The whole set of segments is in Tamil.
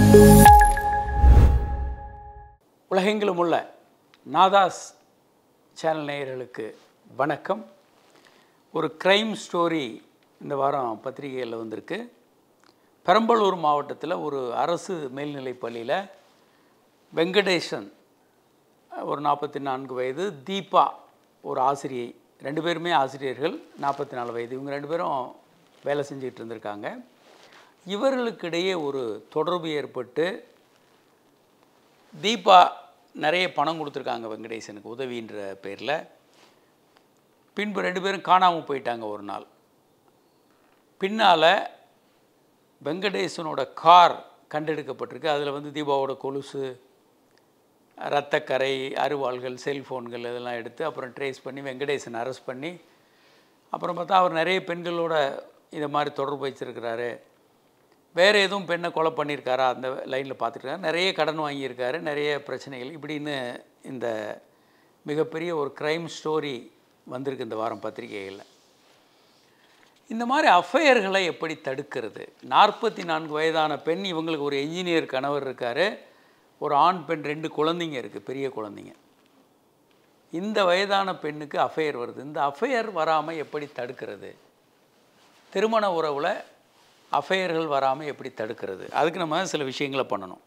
உலகெங்கிலும் உள்ள நாதாஸ் சேனல் நேயர்களுக்கு வணக்கம் ஒரு க்ரைம் ஸ்டோரி இந்த வாரம் பத்திரிகையில் வந்திருக்கு பெரம்பலூர் மாவட்டத்தில் ஒரு அரசு மேல்நிலைப் பள்ளியில் வெங்கடேசன் ஒரு நாற்பத்தி நான்கு வயது தீபா ஒரு ஆசிரியை ரெண்டு பேருமே ஆசிரியர்கள் நாற்பத்தி நாலு வயது இவங்க ரெண்டு பேரும் வேலை செஞ்சுக்கிட்டு இருந்திருக்காங்க இவர்களுக்கிடையே ஒரு தொடர்பு ஏற்பட்டு தீபா நிறைய பணம் கொடுத்துருக்காங்க வெங்கடேசனுக்கு உதவின்ற பேரில் பின்பு ரெண்டு பேரும் காணாமல் போயிட்டாங்க ஒரு நாள் பின்னால் வெங்கடேசனோட கார் கண்டெடுக்கப்பட்டிருக்கு அதில் வந்து தீபாவோட கொலுசு ரத்தக்கரை அருவாள்கள் செல்ஃபோன்கள் இதெல்லாம் எடுத்து அப்புறம் ட்ரேஸ் பண்ணி வெங்கடேசன் அரெஸ்ட் பண்ணி அப்புறம் பார்த்தா அவர் நிறைய பெண்களோட இதை மாதிரி தொடர்பு வச்சிருக்கிறாரு வேறு எதுவும் பெண்ணை கொலை பண்ணியிருக்காரா அந்த லைனில் பார்த்துருக்காரு நிறைய கடன் வாங்கியிருக்காரு நிறைய பிரச்சனைகள் இப்படின்னு இந்த மிகப்பெரிய ஒரு க்ரைம் ஸ்டோரி வந்திருக்கு இந்த வாரம் பத்திரிகைகளில் இந்த மாதிரி அஃபையர்களை எப்படி தடுக்கிறது நாற்பத்தி நான்கு வயதான பெண் இவங்களுக்கு ஒரு என்ஜினியர் கணவர் இருக்கார் ஒரு ஆண் பெண் ரெண்டு குழந்தைங்க இருக்குது பெரிய குழந்தைங்க இந்த வயதான பெண்ணுக்கு அஃபையர் வருது இந்த அஃபையர் வராமல் எப்படி தடுக்கிறது திருமண உறவில் அஃபையர்கள் வராமல் எப்படி தடுக்கிறது அதுக்கு நம்ம சில விஷயங்களை பண்ணணும்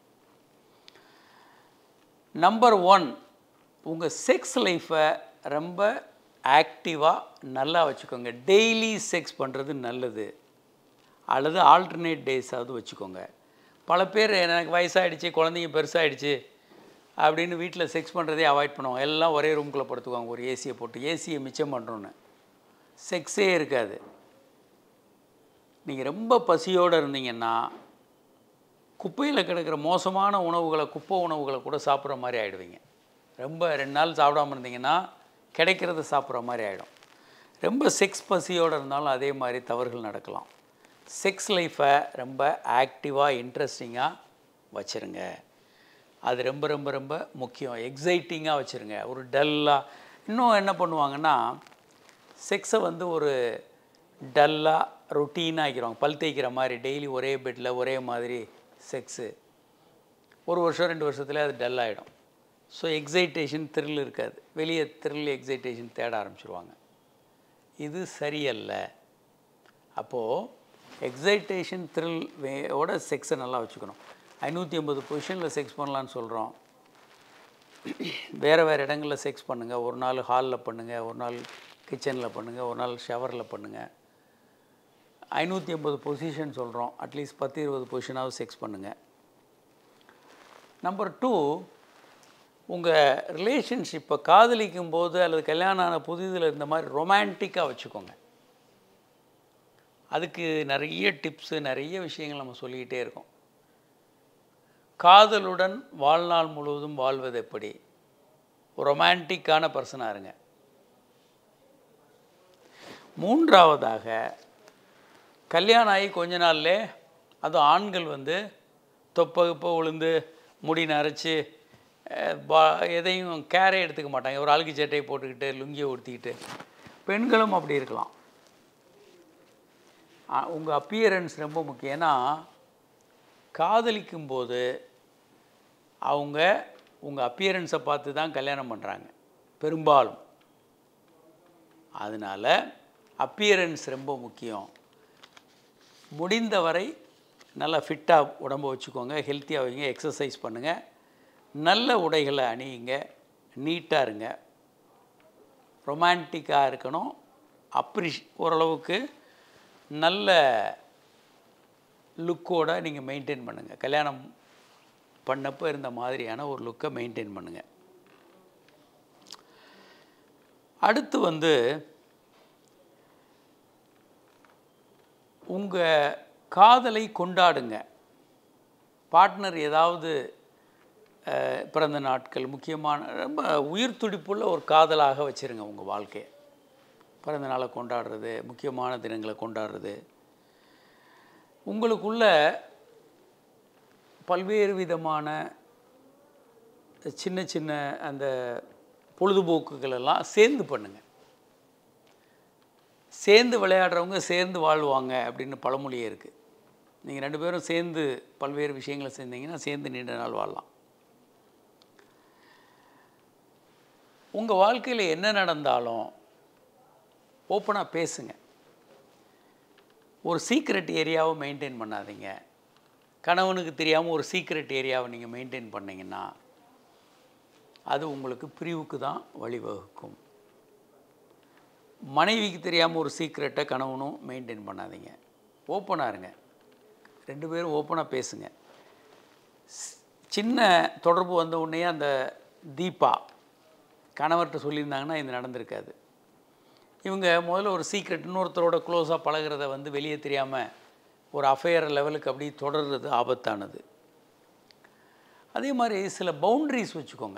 நம்பர் ஒன் உங்கள் செக்ஸ் லைஃப்பை ரொம்ப ஆக்டிவாக நல்லா வச்சுக்கோங்க டெய்லி செக்ஸ் பண்ணுறது நல்லது அல்லது ஆல்டர்னேட் டேஸாவது வச்சுக்கோங்க பல பேர் எனக்கு வயசாகிடுச்சு குழந்தைங்க பெருசாகிடுச்சு அப்படின்னு வீட்டில் செக்ஸ் பண்ணுறதே அவாய்ட் பண்ணுவாங்க எல்லாம் ஒரே ரூம்குள்ளே படுத்துக்குவாங்க ஒரு ஏசியை போட்டு ஏசியை மிச்சம் பண்ணுறோன்னு செக்ஸே இருக்காது நீங்கள் ரொம்ப பசியோடு இருந்தீங்கன்னா குப்பையில் கிடக்கிற மோசமான உணவுகளை குப்பை உணவுகளை கூட சாப்பிட்ற மாதிரி ஆகிடுவீங்க ரொம்ப ரெண்டு நாள் சாப்பிடாம இருந்தீங்கன்னா கிடைக்கிறத சாப்பிட்ற மாதிரி ஆகிடும் ரொம்ப செக்ஸ் பசியோடு இருந்தாலும் அதே மாதிரி தவறுகள் நடக்கலாம் செக்ஸ் லைஃப்பை ரொம்ப ஆக்டிவாக இன்ட்ரெஸ்டிங்காக வச்சுருங்க அது ரொம்ப ரொம்ப ரொம்ப முக்கியம் எக்ஸைட்டிங்காக வச்சுருங்க ஒரு டல்லாக இன்னும் என்ன பண்ணுவாங்கன்னா செக்ஸை வந்து ஒரு டல்லாக ரொட்டீனாக ஆக்கிடுவாங்க பல் தேய்க்கிற மாதிரி டெய்லி ஒரே பெட்டில் ஒரே மாதிரி செக்ஸு ஒரு வருஷம் ரெண்டு வருஷத்துல அது டல் ஆகிடும் ஸோ எக்ஸைட்டேஷன் த்ரில் இருக்காது வெளியே த்ரில் எக்ஸைட்டேஷன் தேட ஆரம்பிச்சிருவாங்க இது சரியல்ல அப்போது எக்ஸைட்டேஷன் த்ரில் வேயோட செக்ஸை நல்லா வச்சுக்கணும் ஐநூற்றி ஐம்பது பொசிஷனில் செக்ஸ் பண்ணலான்னு சொல்கிறோம் வேறு வேறு இடங்களில் செக்ஸ் பண்ணுங்கள் ஒரு நாள் ஹாலில் பண்ணுங்கள் ஒரு நாள் கிச்சனில் பண்ணுங்கள் ஒரு நாள் ஷவரில் பண்ணுங்கள் ஐநூற்றி ஐம்பது பொசிஷன் சொல்கிறோம் அட்லீஸ்ட் பத்து இருபது பொசிஷனாவது செக்ஸ் பண்ணுங்கள் நம்பர் டூ உங்கள் ரிலேஷன்ஷிப்பை காதலிக்கும் போது அல்லது கல்யாணம் ஆன புதிதில் இந்த மாதிரி ரொமான்டிக்காக வச்சுக்கோங்க அதுக்கு நிறைய டிப்ஸு நிறைய விஷயங்கள் நம்ம சொல்லிக்கிட்டே இருக்கோம் காதலுடன் வாழ்நாள் முழுவதும் வாழ்வது எப்படி ரொமான்டிக்கான பர்சனாக இருங்க மூன்றாவதாக கல்யாணம் ஆகி கொஞ்ச நாள்லே அதுவும் ஆண்கள் வந்து தொப்பகுப்ப விழுந்து முடி நரைச்சி அஹ், பா- எதையும் கேரே எடுத்துக்க மாட்டாங்க ஒரு அழுகு சட்டையை போட்டுக்கிட்டு லுங்கியை உடுத்திக்கிட்டு பெண்களும் அப்படி இருக்கலாம் உங்கள் அப்பியரன்ஸ் ரொம்ப முக்கியம் ஏன்னா காதலிக்கும் போது அவங்க உங்கள் அப்பியரன்ஸை பார்த்து தான் கல்யாணம் பண்ணுறாங்க பெரும்பாலும் அதனால் அப்பியரன்ஸ் ரொம்ப முக்கியம் முடிந்தவரை நல்லா ஃபிட்டாக உடம்பு வச்சுக்கோங்க ஹெல்த்தியாக வைங்க எக்ஸசைஸ் பண்ணுங்கள் நல்ல உடைகளை அணியுங்க நீட்டாக இருங்க ரொமான்டிக்காக இருக்கணும் அப்ரிஷ் ஓரளவுக்கு நல்ல லுக்கோட நீங்கள் மெயின்டைன் பண்ணுங்கள் கல்யாணம் பண்ணப்போ இருந்த மாதிரியான ஒரு லுக்கை மெயின்டைன் பண்ணுங்கள் அடுத்து வந்து உங்கள் காதலை கொண்டாடுங்க பார்ட்னர் ஏதாவது அஹ், பிறந்த நாட்கள் முக்கியமான ரொம்ப உயிர் துடிப்புள்ள ஒரு காதலாக வச்சுருங்க உங்கள் வாழ்க்கையை பிறந்த நாளை கொண்டாடுறது முக்கியமான தினங்களை கொண்டாடுறது உங்களுக்குள்ள பல்வேறு விதமான சின்ன சின்ன அந்த பொழுதுபோக்குகள் எல்லாம் சேர்ந்து பண்ணுங்க சேர்ந்து விளையாடுறவங்க சேர்ந்து வாழ்வாங்க அப்படின்னு பழமொழியே இருக்குது நீங்கள் ரெண்டு பேரும் சேர்ந்து பல்வேறு விஷயங்களை செஞ்சீங்கன்னா சேர்ந்து நீண்ட நாள் வாழலாம் உங்கள் வாழ்க்கையில் என்ன நடந்தாலும் ஓப்பனாக பேசுங்க ஒரு சீக்ரெட் ஏரியாவை மெயின்டைன் பண்ணாதீங்க கணவனுக்கு தெரியாமல் ஒரு சீக்ரெட் ஏரியாவை நீங்கள் மெயின்டைன் பண்ணீங்கன்னா அது உங்களுக்கு பிரிவுக்கு தான் வழிவகுக்கும் மனைவிக்கு தெரியாமல் ஒரு சீக்ரெட்டை கணவனும் மெயின்டைன் பண்ணாதீங்க ஓப்பனாக இருங்க ரெண்டு பேரும் ஓப்பனாக பேசுங்க ஸ்- சின்ன தொடர்பு வந்த உடனே அந்த தீபா கணவர்கிட்ட சொல்லியிருந்தாங்கன்னா இது நடந்திருக்காது இவங்க முதல்ல ஒரு சீக்ரெட் இன்னொருத்தரோட க்ளோஸாக பழகுறத வந்து வெளியே தெரியாமல் ஒரு அஃபேர் லெவலுக்கு அப்படி தொடர்றது ஆபத்தானது அதே மாதிரி சில பவுண்ட்ரிஸ் வச்சுக்கோங்க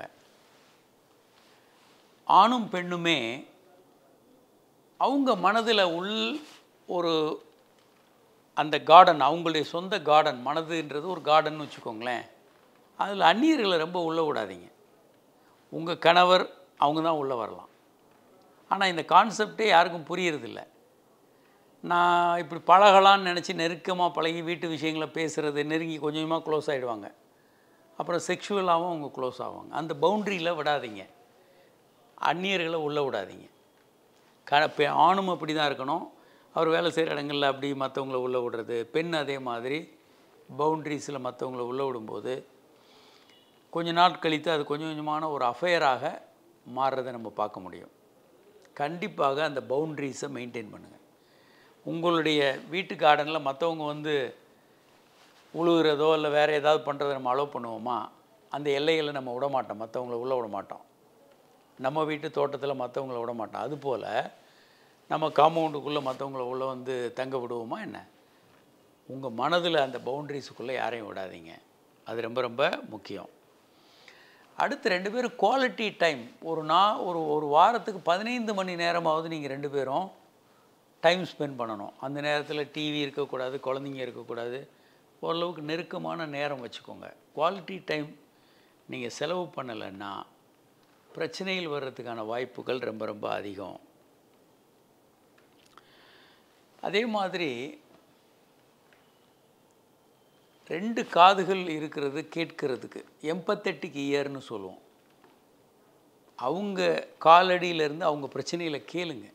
ஆணும் பெண்ணுமே அவங்க மனதில் உள் ஒரு அந்த கார்டன் அவங்களுடைய சொந்த கார்டன் மனதுன்றது ஒரு கார்டன் வச்சுக்கோங்களேன் அதில் அந்நியர்களை ரொம்ப உள்ளே விடாதீங்க உங்கள் கணவர் அவங்க தான் உள்ளே வரலாம் ஆனால் இந்த கான்செப்டே யாருக்கும் புரியறதில்ல நான் இப்படி பழகலான்னு நினச்சி நெருக்கமாக பழகி வீட்டு விஷயங்களை பேசுகிறது நெருங்கி கொஞ்சம் கொஞ்சமாக க்ளோஸ் ஆகிடுவாங்க அப்புறம் செக்ஷுவலாகவும் அவங்க க்ளோஸ் ஆவாங்க அந்த பவுண்ட்ரியில் விடாதீங்க அந்நியர்களை உள்ளே விடாதீங்க க பெ ஆணும் அப்படி தான் இருக்கணும் அவர் வேலை செய்கிற இடங்களில் அப்படி மற்றவங்கள உள்ளே விடுறது பெண் அதே மாதிரி பவுண்ட்ரிஸில் மற்றவங்கள உள்ளே விடும்போது கொஞ்ச நாள் கழித்து அது கொஞ்சம் கொஞ்சமான ஒரு அஃபையராக மாறுறதை நம்ம பார்க்க முடியும் கண்டிப்பாக அந்த பவுண்ட்ரிஸை மெயின்டைன் பண்ணுங்கள் உங்களுடைய வீட்டு கார்டனில் மற்றவங்க வந்து உழுகிறதோ இல்லை வேறு ஏதாவது பண்ணுறதை நம்ம அலோவ் பண்ணுவோமா அந்த எல்லைகளை நம்ம விட மாட்டோம் மற்றவங்கள உள்ளே விட மாட்டோம் நம்ம வீட்டு தோட்டத்தில் மற்றவங்கள விட மாட்டோம் அதுபோல் நம்ம காம்பவுண்டுக்குள்ளே மற்றவங்கள உள்ளே வந்து தங்க விடுவோமா என்ன உங்கள் மனதில் அந்த பவுண்ட்ரிஸுக்குள்ளே யாரையும் விடாதீங்க அது ரொம்ப ரொம்ப முக்கியம் அடுத்து ரெண்டு பேரும் குவாலிட்டி டைம் ஒரு நான் ஒரு ஒரு வாரத்துக்கு பதினைந்து மணி நேரமாவது நீங்கள் ரெண்டு பேரும் டைம் ஸ்பெண்ட் பண்ணணும் அந்த நேரத்தில் டிவி இருக்கக்கூடாது குழந்தைங்க இருக்கக்கூடாது ஓரளவுக்கு நெருக்கமான நேரம் வச்சுக்கோங்க குவாலிட்டி டைம் நீங்கள் செலவு பண்ணலைன்னா பிரச்சனைகள் வர்றதுக்கான வாய்ப்புகள் ரொம்ப ரொம்ப அதிகம் அதே மாதிரி ரெண்டு காதுகள் இருக்கிறது கேட்கறதுக்கு எம்பத்தட்டிக் இயர்னு சொல்லுவோம் அவங்க காலடியிலேருந்து அவங்க பிரச்சனைகளை கேளுங்க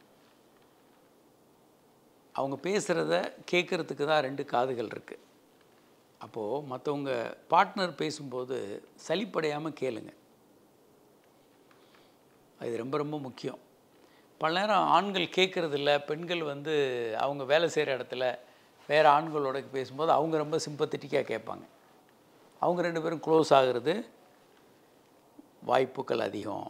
அவங்க பேசுகிறத கேட்குறதுக்கு தான் ரெண்டு காதுகள் இருக்குது அப்போது மற்றவங்க பார்ட்னர் பேசும்போது சலிப்படையாமல் கேளுங்க அது ரொம்ப ரொம்ப முக்கியம் பல நேரம் ஆண்கள் கேட்குறதில்ல பெண்கள் வந்து அவங்க வேலை செய்கிற இடத்துல வேறு ஆண்களோட பேசும்போது அவங்க ரொம்ப சிம்பத்தட்டிக்காக கேட்பாங்க அவங்க ரெண்டு பேரும் க்ளோஸ் ஆகிறது வாய்ப்புகள் அதிகம்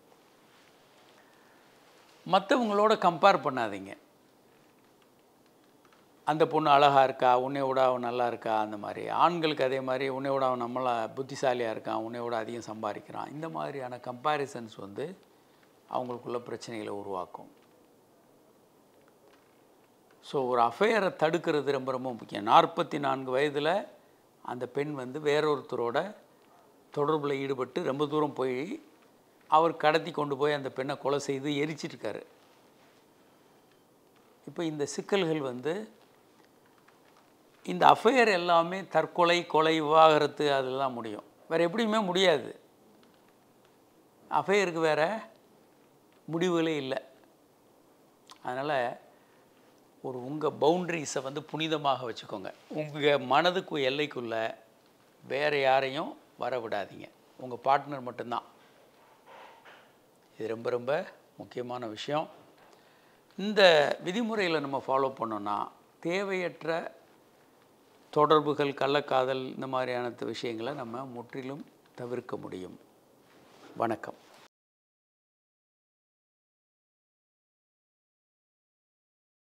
மற்றவங்களோட கம்பேர் பண்ணாதீங்க அந்த பொண்ணு அழகாக இருக்கா உன்னை விட அவன் நல்லா இருக்கா அந்த மாதிரி ஆண்களுக்கு அதே மாதிரி உன்னை விட அவன் நம்மளை புத்திசாலியாக இருக்கான் உன்னை விட அதிகம் சம்பாதிக்கிறான் இந்த மாதிரியான கம்பேரிசன்ஸ் வந்து அவங்களுக்குள்ள பிரச்சனைகளை உருவாக்கும் ஸோ ஒரு அஃபையரை தடுக்கிறது ரொம்ப ரொம்ப முக்கியம் நாற்பத்தி நான்கு வயதில் அந்த பெண் வந்து வேறொருத்தரோட தொடர்பில் ஈடுபட்டு ரொம்ப தூரம் போய் அவர் கடத்தி கொண்டு போய் அந்த பெண்ணை கொலை செய்து எரிச்சிட்ருக்காரு இப்போ இந்த சிக்கல்கள் வந்து இந்த அஃபையர் எல்லாமே தற்கொலை கொலை விவாகரத்து அதெல்லாம் முடியும் வேறு எப்படியுமே முடியாது அஃபையருக்கு வேறு முடிவுகளே இல்லை அதனால் ஒரு உங்கள் பவுண்ட்ரிஸை வந்து புனிதமாக வச்சுக்கோங்க உங்கள் மனதுக்கு எல்லைக்குள்ளே வேறு யாரையும் வர விடாதீங்க உங்கள் பார்ட்னர் மட்டும்தான் இது ரொம்ப ரொம்ப முக்கியமான விஷயம் இந்த விதிமுறையில் நம்ம ஃபாலோ பண்ணோன்னா தேவையற்ற தொடர்புகள் கள்ளக்காதல் இந்த மாதிரியான விஷயங்களை நம்ம முற்றிலும் தவிர்க்க முடியும் வணக்கம்